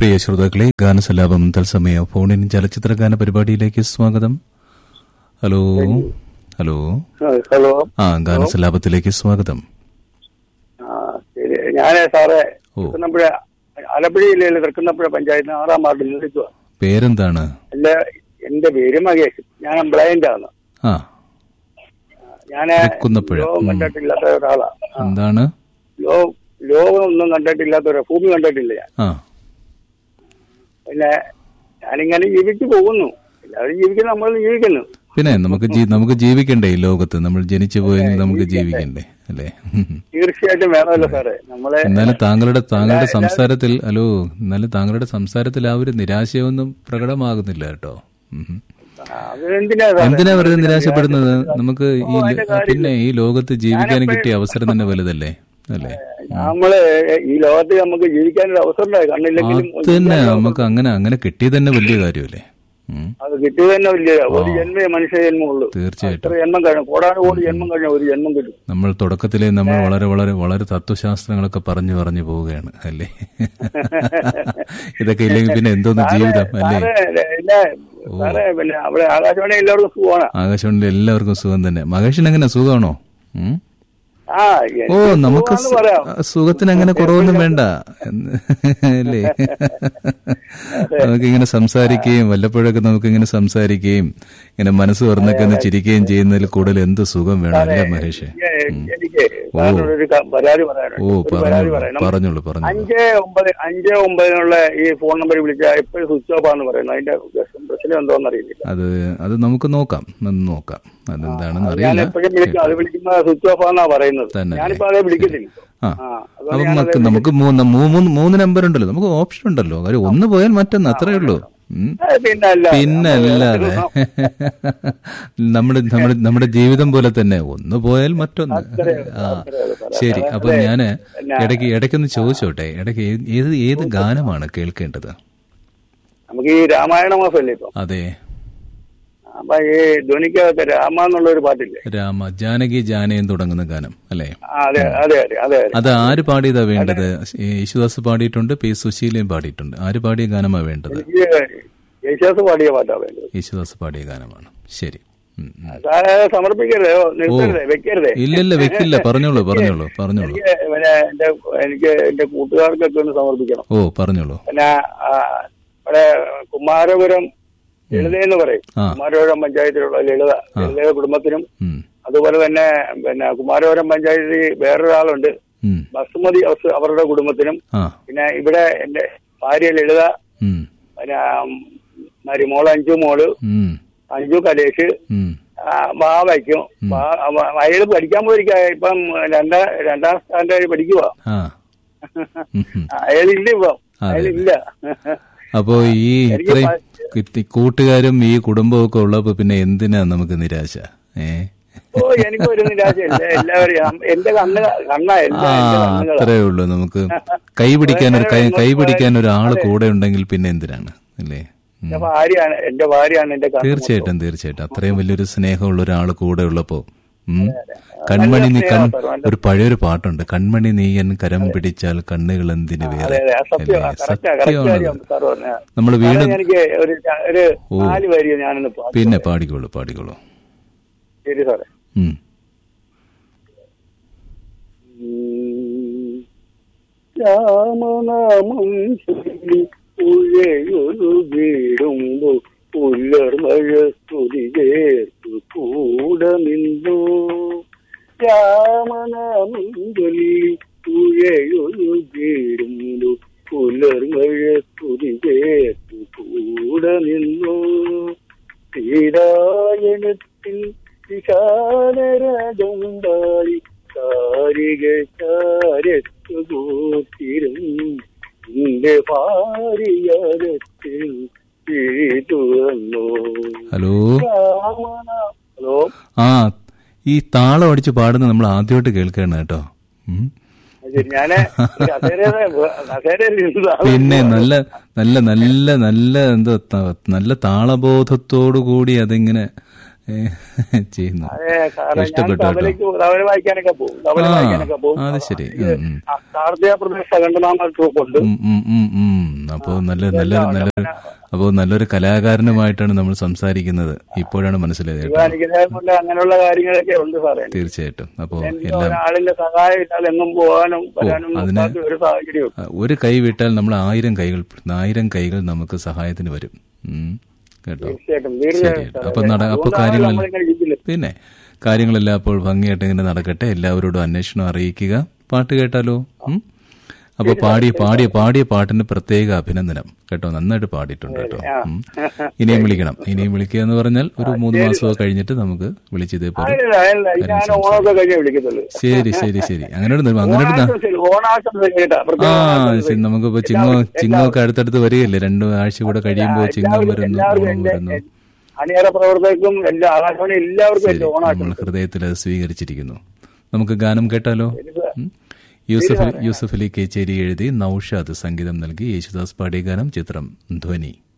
പ്രിയ ശ്രോതാക്കളെ ഗാനസലാപം തത്സമയ ഫോണിൻ ചലച്ചിത്ര ഗാന പരിപാടിയിലേക്ക് സ്വാഗതം ഹലോ ഹലോ ആ, ഹലോ ആ ഗാനസലാപത്തിലേക്ക് സ്വാഗതം ആ ശരി ഞാൻ സാറേ ഓ. തൃക്കുന്നപ്പുഴ ആലപ്പുഴ ജില്ലയിലെ തൃക്കുന്നപ്പുഴ പഞ്ചായത്തിന് ആറാം വാർഡിൽ നിൽക്കുക പേരെന്താണ് എന്റെ എന്റെ പേര് മഹേഷ് ഞാൻ ബ്ലൈൻഡ് ആണ് ആ ഞാൻ തൃക്കുന്നപ്പുഴ, ലോകം ഉം. കണ്ടിട്ടില്ലാത്ത ഒരാളാ ആ, എന്താണ് ലോ ലോകം ഒന്നും കണ്ടിട്ടില്ലാത്ത ഒരു ഭൂമി കണ്ടിട്ടില്ല ഞാൻ ആ പിന്നെ ഞാനിങ്ങനെ ജീവിച്ചു പോകുന്നു എല്ലാവരും ജീവിക്കുന്നു നമ്മൾ ജീവിക്കുന്നു പിന്നെ നമുക്ക് ജീ- നമുക്ക് ജീവിക്കണ്ടേ ഈ ലോകത്ത് നമ്മൾ ജനിച്ചു പോയെങ്കിൽ നമുക്ക് ജീവിക്കണ്ടേ അല്ലേ തീർച്ചയായിട്ടും വേണമല്ലോ സാറേ നമ്മളെ എന്നാലും താങ്കളുടെ താങ്കളുടെ സംസാരത്തിൽ ഹലോ എന്നാലും താങ്കളുടെ സംസാരത്തിൽ ആ ഒരു നിരാശയൊന്നും പ്രകടമാകുന്നില്ല കേട്ടോ ഉം. അതെന്തിനാ സാറേ എന്തിനാ വെറുതെ നിരാശപ്പെടുന്നത് നമുക്ക് ഈ ഓ, അതിന്റെ കാര്യമില്ല. പിന്നെ ഈ ലോകത്ത് ജീവിക്കാൻ കിട്ടിയ അവസരം തന്നെ വലുതല്ലേ അല്ലേ നമ്മള് ഈ ലോകത്ത് നമുക്ക് ജീവിക്കാനൊരു അവസരം ഉണ്ടായി കണ്ണില്ലെങ്കിലും അത് തന്നെ നമുക്ക് അങ്ങനെ അങ്ങനെ കിട്ടിയത് തന്നെ വലിയ കാര്യമല്ലേ ഉം. അത് കിട്ടിയത് തന്നെ വലിയ ഒരു ജന്മേ മനുഷ്യ ജന്മമുള്ളൂ തീർച്ചയായിട്ടും എത്ര ജന്മം കഴിഞ്ഞു കോടാനു കോടി ജന്മം കഴിഞ്ഞ ഒരു ജന്മം കിട്ടും നമ്മൾ തുടക്കത്തിലെ നമ്മൾ വളരെ വളരെ വളരെ തത്വശാസ്ത്രങ്ങളൊക്കെ പറഞ്ഞു പറഞ്ഞു പോവുകയാണ് അല്ലേ ഇതൊക്കെ ഇല്ലെങ്കിൽ പിന്നെ എന്തോന്ന് ജീവിതം അല്ലേ സാറേ പിന്നെ സാറേ പിന്നെ അവിടെ ആകാശവാണി എല്ലാവർക്കും സുഖമാണ് ആകാശവാണിയിൽ എല്ലാവർക്കും സുഖം തന്നെ മഹേഷിന് എങ്ങനെ സുഖമാണോ ഉം? ആ ഓ എനിക്ക് നമുക്ക് സുഖമാണെന്ന് പറയാം സു- സുഖത്തിന് അങ്ങനെ കുറവൊന്നും വേണ്ട എന്ന് അല്ലേ നമുക്കിങ്ങനെ സംസാരിക്കുകയും വല്ലപ്പോഴൊക്കെ നമുക്കിങ്ങനെ സംസാരിക്കുകയും ഇങ്ങനെ മനസ്സ് തുറന്നൊക്കെ ഒന്ന് ചിരിക്കുകയും ചെയ്യുന്നതിൽ കൂടുതൽ എന്ത് സുഖം വേണം അല്ലേ മഹേഷ് എനിക്ക് എനിക്ക് സാറിനോടൊരു ക- പരാതി പറയാനുണ്ട് ഓ ഒരു പരാതി പറഞ്ഞോളൂ പറയണം പറഞ്ഞോളൂ പറഞ്ഞോളൂ അഞ്ച് ഒമ്പത് അഞ്ച് ഒമ്പതിനുള്ള ഈ ഫോൺ നമ്പർ വിളിച്ചാൽ എപ്പോഴും സ്വിച്ച് ഓഫ് ആണെന്ന് പറയുന്നത് അതിന്റെ പ്രശ്നം എന്തോന്ന് അറിയില്ല അത് അത് നമുക്ക് നോക്കാം ഒന്ന് നോക്കാം അതെന്താണെന്ന് ഞാൻ അറിയില്ല എപ്പോഴും വിളിക്കും അത് വിളിക്കുമ്പോ സ്വിച്ച് ഓഫ് ആണെന്നാ പറയുന്നത് തന്നെ ഞാനിപ്പോ അതേ വിളിക്കുന്നില്ല ആ ആ, അതുകൊണ്ട് അപ്പൊ ഞാനത് നമുക്ക് നമുക്ക് മൂന്ന് മൂന്ന് മൂന്ന് നമ്പർ ഉണ്ടല്ലോ നമുക്ക് ഓപ്ഷൻ ഉണ്ടല്ലോ കാര്യം ഒന്ന് പോയാൽ മറ്റൊന്ന് അത്രേ ഉള്ളൂ ഉം. ഏ, പിന്നെ അല്ല പിന്നെ അല്ലാതെ നമ്മുടെ നമ്മുടെ നമ്മുടെ ജീവിതം പോലെ തന്നെ ഒന്ന് പോയാൽ മറ്റൊന്ന് ആ ശരി അപ്പൊ ഞാന് ഇടയ്ക്ക് ഇടയ്ക്കൊന്ന് ചോദിച്ചോട്ടെ ഇടയ്ക്ക് ഏത് ഏത് ഏത് ഗാനമാണ് കേൾക്കേണ്ടത് നമുക്ക് ഈ രാമായണ മാസമല്ലേ ഇപ്പൊ അതെ അപ്പൊ ഈ ധ്വനിക്കകത്ത് രാമ എന്നുള്ള ഒരു പാട്ടില്ലേ രാമ ജാനകി ജാനയം തുടങ്ങുന്ന ഗാനം അല്ലേ ആ, അതെ അതെ അതെ അതെ അതെ അത് ആര് പാടിയതാ വേണ്ടത് ഈ യേശുദാസ് പാടിയിട്ടുണ്ട് പി സുശീലയും പാടിയിട്ടുണ്ട് ആര് പാടിയ ഗാനമാ വേണ്ടത് ഈ യേശുദാസ് പാടിയ പാട്ടാ വേണ്ടത് യേശുദാസ് പാടിയ ഗാനമാണ് ശരി ഉം, ഉം. സാറേ സമർപ്പിക്കരുതേ ഓ, നിർത്തരുതേ വെക്കരുതേ ഇല്ലില്ല വെക്കില്ല പറഞ്ഞോളൂ പറഞ്ഞോളൂ പറഞ്ഞോളൂ എനിക്ക് പിന്നെ എന്റെ എനിക്ക് എന്റെ കൂട്ടുകാർക്കൊക്കെ ഒന്ന് സമർപ്പിക്കണം ഓ പറഞ്ഞോളൂ പിന്നെ ആ, ഇവിടെ കുമാരപുരം ലളിത എന്ന് പറയും ആ. കുമാരപുരം പഞ്ചായത്തിലുള്ള ലളിത ലളിത കുടുംബത്തിനും ഉം, അതുപോലെ തന്നെ പിന്നെ കുമാരപുരം പഞ്ചായത്തിൽ വേറൊരാളുണ്ട് ഉം, ബസുമതി ഹൗസ് അവരുടെ കുടുംബത്തിനും ആ പിന്നെ ഇവിടെ എന്റെ ഭാര്യ ലളിത ഉം, പിന്നെ മരി മോള് അഞ്ചു മോള് ഉം, അഞ്ചു കലേഷ് ഉം. ആ, ബാവയ്ക്കും ബാ- അവ- അയാള് പഠിക്കാൻ പോയിരിക്ക ഇപ്പം രണ്ടാം രണ്ടാം സ്റ്റാൻഡേർഡ് പഠിക്കുക ആ ഉം, ഉം. അയാളില്ല ഇപ്പം അയാളില്ല അപ്പോ ഈ ഇത്രയും ഇത്തി- കൂട്ടുകാരും ഈ കുടുംബവും ഒക്കെ ഉള്ളപ്പോ പിന്നെ എന്തിനാ നമുക്ക് നിരാശ ഏ ഓ എനിക്ക് ഒരു നിരാശയില്ല എല്ലാവരും എന്റെ കണ്ണ് കണ്ണാ ആ എല്ലാം എന്റെ കണ്ണുകളാ അത്രേ ഉള്ളൂ നമുക്ക് കൈ പിടിക്കാൻ ഒരു കൈ കൈ പിടിക്കാൻ ഒരാള് കൂടെ ഉണ്ടെങ്കിൽ പിന്നെ എന്തിനാണ് അല്ലേ ഉം. എന്റെ ഭാര്യയാണ് എന്റെ ഭാര്യയാണ് എന്റെ കണ്ണ് തീർച്ചയായിട്ടും തീർച്ചയായിട്ടും അത്രയും വലിയൊരു സ്നേഹമുള്ള ഒരാൾ കൂടെ ഉള്ളപ്പോ ഉം. കൺമണി നീ കൺ ഒരു പഴയൊരു പാട്ടുണ്ട് കൺമണി നീയൻ കരം പിടിച്ചാൽ കണ്ണുകൾ എന്തിന് വേറെ അതെ അതെ സത്യം അല്ലേ? കറക്റ്റാ കറക്റ്റ് സത്യമാണത് കാര്യം സാർ പറഞ്ഞ നമ്മൾ വീണ്ടും എനിക്ക് ഒരു ച- ഒരു നാല് വരി ഞാനൊന്ന് പാടി പിന്നെ പാടിക്കോളൂ പാടിക്കോളൂ ശരി സാറേ ഉം. രാമനാമം ചൊല്ലി പുഴയൊരു വീടുമ്പോ പുല്ലർമഴ സ്തുതി ചേർത്തു കൂടെ നിന്നു രാമനാമം ചൊല്ലി പുഴയൊരു വീടുമ്പോ പുലർമഴ സ്തുതി ചേർത്തു കൂടെ നിന്നു ശ്രീരായണത്തിൽ വിശാലരജുണ്ടായി കാരിക ചാരത്തു കൂത്തിരും എന്റെ ഭാര്യത്തിൽ തുറന്നു ഹലോ ഹലോ ആ ഈ താളം അടിച്ച് പാടുന്നത് നമ്മൾ ആദ്യമായിട്ട് കേൾക്കുകയാണ് കേട്ടോ ഉം. ശരി ഞാന് കസേരയുടെ കസേരയിൽ ഇരുന്നതാണ്. പിന്നെ നല്ല നല്ല നല്ല നല്ല എന്തോ ത- നല്ല താളബോധത്തോടു കൂടി അതിങ്ങനെ ഏ, ചെയ്യുന്നു അതെ സാറേ ഞാൻ ഇഷ്ടപ്പെട്ടു കേട്ടോ തബലയ്ക്ക് തബല വായിക്കാനൊക്കെ പോകും തബല ആ വായിക്കാനൊക്കെ പോകും അത് ശരി ഉം, ഉം. കാർത്തിക പ്രദേശ് സകണ്ടനാമ ട്രൂപ്പുണ്ട് ഉം, ഉം, ഉം, ഉം. അപ്പോൾ നല്ല നല്ലൊരു നല്ലൊരു അപ്പോൾ നല്ലൊരു കലാകാരനുമായിട്ടാണ് നമ്മൾ സംസാരിക്കുന്നത് ഇപ്പോഴാണ് മനസ്സിലായത് കേട്ടോ അനുഗ്രഹം കൊണ്ട് അങ്ങനെയുള്ള കാര്യങ്ങളൊക്കെ ഉണ്ട് സാറേ തീർച്ചയായിട്ടും അപ്പോൾ എനിക്ക് എല്ലാം ഒരാളിന്റെ സഹായം ഇല്ലാതെ എങ്ങും പോകാനും വരാനും അതിന് നോക്കാത്ത ഒരു സാഹചര്യം ആ, ഒരു കൈ വിട്ടാൽ നമ്മൾ ആയിരം കൈകൾ ആയിരം കൈകൾ നമുക്ക് സഹായത്തിന് വരും ഉം. കേട്ടോ തീർച്ചയായിട്ടും ശരി തീർച്ചയായിട്ടും അപ്പൊ നട അപ്പൊ അതുകൊണ്ടാണ് കാര്യങ്ങൾ നമ്മളിങ്ങനെ ഇരിക്കുന്നത്. പിന്നെ കാര്യങ്ങളെല്ലാം അപ്പോൾ ഭംഗിയായിട്ട് ഇങ്ങനെ നടക്കട്ടെ എല്ലാവരോടും അന്വേഷണം അറിയിക്കുക പാട്ട് കേട്ടാലോ ഉം? അപ്പൊ പാടിയ പാടിയ പാടിയ പാട്ടിന് പ്രത്യേക അഭിനന്ദനം കേട്ടോ നന്നായിട്ട് പാടിയിട്ടുണ്ട് കേട്ടോ ഉം. ഇനിയും വിളിക്കണം ഇനിയും വിളിക്കുക എന്ന് പറഞ്ഞാൽ ഒരു മൂന്ന് മാസമൊക്കെ കഴിഞ്ഞിട്ട് നമുക്ക് വിളിച്ച് ഇതേപോലെ ഇല്ല, ഇല്ല, ഞാൻ ഓണമൊക്കെ കഴിഞ്ഞേ വിളിക്കത്തുള്ളൂ ശരി ശരി ശരി അങ്ങനെ അങ്ങനെ ഓണാശംസ ഓണാശംസ കേട്ടാ ആ പ്രത്യേക ഓണാശംസ. ശരി നമുക്കിപ്പോ ചിങ്ങോ ചിങ്ങമൊക്കെ അടുത്തടുത്ത് വരികയല്ലേ രണ്ടു ആഴ്ച കൂടെ കഴിയുമ്പോൾ ചിങ്ങം എല്ലാവർക്കും വരുന്നു എല്ലാവർക്കും ഓണം എന്റെ- വരുന്നു അണിയറ പ്രവർത്തകർക്കും എല്ലാ ആകാശവാണി എല്ലാവർക്കും ശരി എന്റെ ഓണാശംസ നമ്മൾ ഹൃദയത്തിൽ അത് സ്വീകരിച്ചിരിക്കുന്നു നമുക്ക് ഗാനം കേട്ടാലോ ഉം? യൂസഫ് യൂസഫ് അലി കേച്ചേരി എഴുതി നൌഷാദ് സംഗീതം നൽകി യേശുദാസ് പാടിയ ഗാനം ചിത്രം ധ്വനി